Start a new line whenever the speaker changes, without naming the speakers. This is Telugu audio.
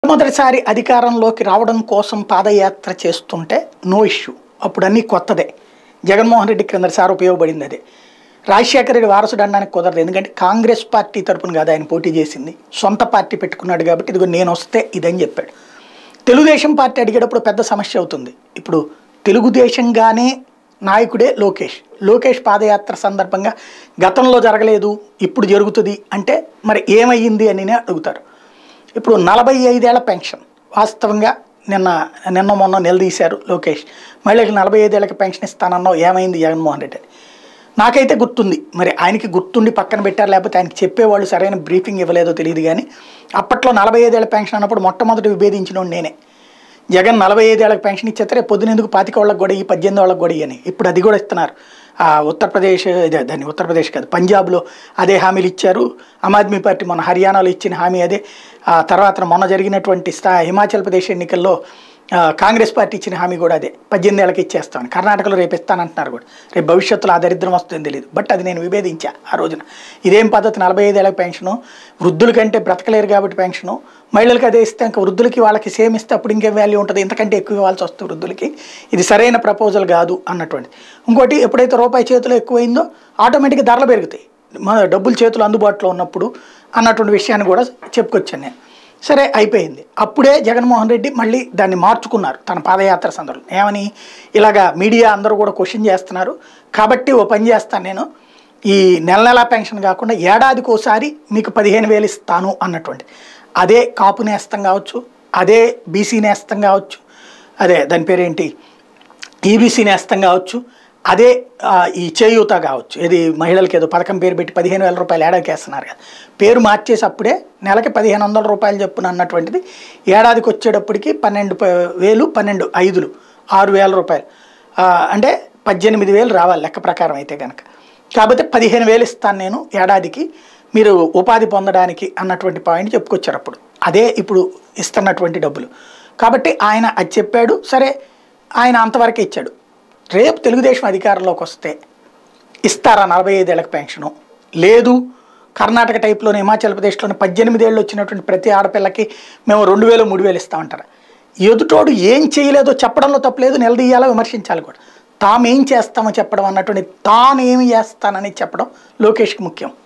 మొట్టమొదటిసారి అధికారంలోకి రావడం కోసం పాదయాత్ర చేస్తుంటే నో ఇష్యూ అప్పుడు అన్నీ కొత్తదే జగన్మోహన్ రెడ్డి క్రిందసారి ఉపయోగపడింది అదే రాజశేఖర రెడ్డి వారసుడు అనడానికి కుదరదు ఎందుకంటే కాంగ్రెస్ పార్టీ తరపున కాదు ఆయన పోటీ చేసింది సొంత పార్టీ పెట్టుకున్నాడు కాబట్టి ఇదిగో నేను వస్తే ఇదని చెప్పాడు తెలుగుదేశం పార్టీ అడిగేటప్పుడు పెద్ద సమస్య అవుతుంది ఇప్పుడు తెలుగుదేశంగానే నాయకుడే లోకేష్ లోకేష్ పాదయాత్ర సందర్భంగా గతంలో జరగలేదు ఇప్పుడు జరుగుతుంది అంటే మరి ఏమయ్యింది అని అడుగుతారు ఇప్పుడు నలభై ఐదేళ్ల పెన్షన్ వాస్తవంగా నిన్న నిన్న మొన్న నిలదీశారు లోకేష్ మహిళలకు నలభై ఐదేళ్లకి పెన్షన్ ఇస్తానన్నావు ఏమైంది జగన్మోహన్ రెడ్డి అని నాకైతే గుర్తుంది మరి ఆయనకి గుర్తుండి పక్కన పెట్టారు లేకపోతే ఆయనకి చెప్పేవాళ్ళు సరైన బ్రీఫింగ్ ఇవ్వలేదో తెలియదు కానీ అప్పట్లో నలభై ఐదేళ్ల పెన్షన్ అన్నప్పుడు మొట్టమొదటి విభేదించిన నేనే జగన్ నలభై ఐదేళ్లకు పెన్షన్ ఇచ్చేస్తే రేపు పొద్దున ఎందుకు పాతిక వాళ్ళకి కూడా ఈ పద్దెనిమిది వాళ్ళకి కూడా అని ఇప్పుడు అది కూడా ఇస్తున్నారు ఆ ఉత్తరప్రదేశ్ ఇదే దాన్ని ఉత్తరప్రదేశ్ కాదు పంజాబ్లో అదే హామీలు ఇచ్చారు ఆమ్ ఆద్మీ పార్టీ మొన్న హర్యానాలో ఇచ్చిన హామీ అదే ఆ తర్వాత మొన్న జరిగినటువంటి స్థా హిమాచల్ ప్రదేశ్ ఎన్నికల్లో ఆ, కాంగ్రెస్ పార్టీ ఇచ్చిన హామీ కూడా అదే పద్దెనిమిది ఏళ్ళకి ఇచ్చేస్తాను కర్ణాటకలో రేపు ఇస్తానంటున్నారు కూడా రేపు భవిష్యత్తులో ఆ దరిద్రం వస్తుందని తెలియదు బట్ అది నేను విభేదించా ఆ రోజున ఇదేం పద్ధతి నలభై ఐదేళ్ళకి పెన్షను వృద్ధుల కంటే బ్రతకలేరు కాబట్టి పెన్షను మహిళలకు అదే ఇస్తే ఇంకా వృద్ధులకి వాళ్ళకి సేమ్ ఇస్తే అప్పుడు ఇంకేం వాల్యూ ఉంటుంది ఇంతకంటే ఎక్కువ ఇవ్వాల్సి వస్తుంది వృద్ధులకి ఇది సరైన ప్రపోజల్ కాదు అన్నటువంటి ఇంకోటి ఎప్పుడైతే రూపాయి చేతిలో ఎక్కువైందో ఆటోమేటిక్గా ధరలు పెరుగుతాయి మన డబ్బులు చేతులు అందుబాటులో ఉన్నప్పుడు అన్నటువంటి విషయాన్ని కూడా చెప్పుకొచ్చాను నేను సరే అయిపోయింది అప్పుడే జగన్మోహన్ రెడ్డి మళ్ళీ దాన్ని మార్చుకున్నారు తన పాదయాత్ర సందర్భంలో ఏమని ఇలాగా మీడియా అందరూ కూడా క్వశ్చన్ చేస్తున్నారు కాబట్టి ఓ పని చేస్తాను నేను ఈ నెల నెలా పెన్షన్ కాకుండా ఏడాదికి ఒకసారి మీకు పదిహేను వేలు ఇస్తాను అన్నటువంటి అదే కాపు నేస్తం కావచ్చు అదే బీసీ నేస్తం కావచ్చు అదే దాని పేరేంటి ఈబీసీ నేస్తం కావచ్చు అదే ఆ, ఈ చేయూత కావచ్చు ఇది మహిళలకి ఏదో పథకం పేరు పెట్టి పదిహేను వేల రూపాయలు ఏడాదికి వేస్తున్నారు కదా పేరు మార్చేసి అప్పుడే నెలకి పదిహేను వందల రూపాయలు చెప్పున అన్నటువంటిది ఏడాదికి వచ్చేటప్పటికి పన్నెండు ప- వేలు పన్నెండు ఐదులు ఆరు వేల రూపాయలు ఆ, అంటే పద్దెనిమిది వేలు రావాలి లెక్క ప్రకారం అయితే కనుక కాబట్టి పదిహేను వేలు ఇస్తాను నేను ఏడాదికి మీరు ఉపాధి పొందడానికి అన్నటువంటి పాయింట్ చెప్పుకొచ్చారు అప్పుడు అదే ఇప్పుడు ఇస్తున్నటువంటి డబ్బులు కాబట్టి ఆయన అది చెప్పాడు సరే ఆయన అంతవరకే ఇచ్చాడు రేపు తెలుగుదేశం అధికారంలోకి వస్తే ఇస్తారా నలభై ఐదేళ్లకు పెన్షను లేదు కర్ణాటక టైప్లోని హిమాచల్ ప్రదేశ్లోని పద్దెనిమిది ఏళ్ళు వచ్చినటువంటి ప్రతి ఆడపిల్లకి మేము రెండు వేలు మూడు వేలు ఇస్తామంటారా ఎదుటోడు ఏం చేయలేదో చెప్పడంలో తప్పలేదు నిలదీయాలో విమర్శించాలి కూడా తాము ఏం చేస్తామో చెప్పడం అన్నటువంటి తాను ఏమి చేస్తానని చెప్పడం లోకేష్కి ముఖ్యం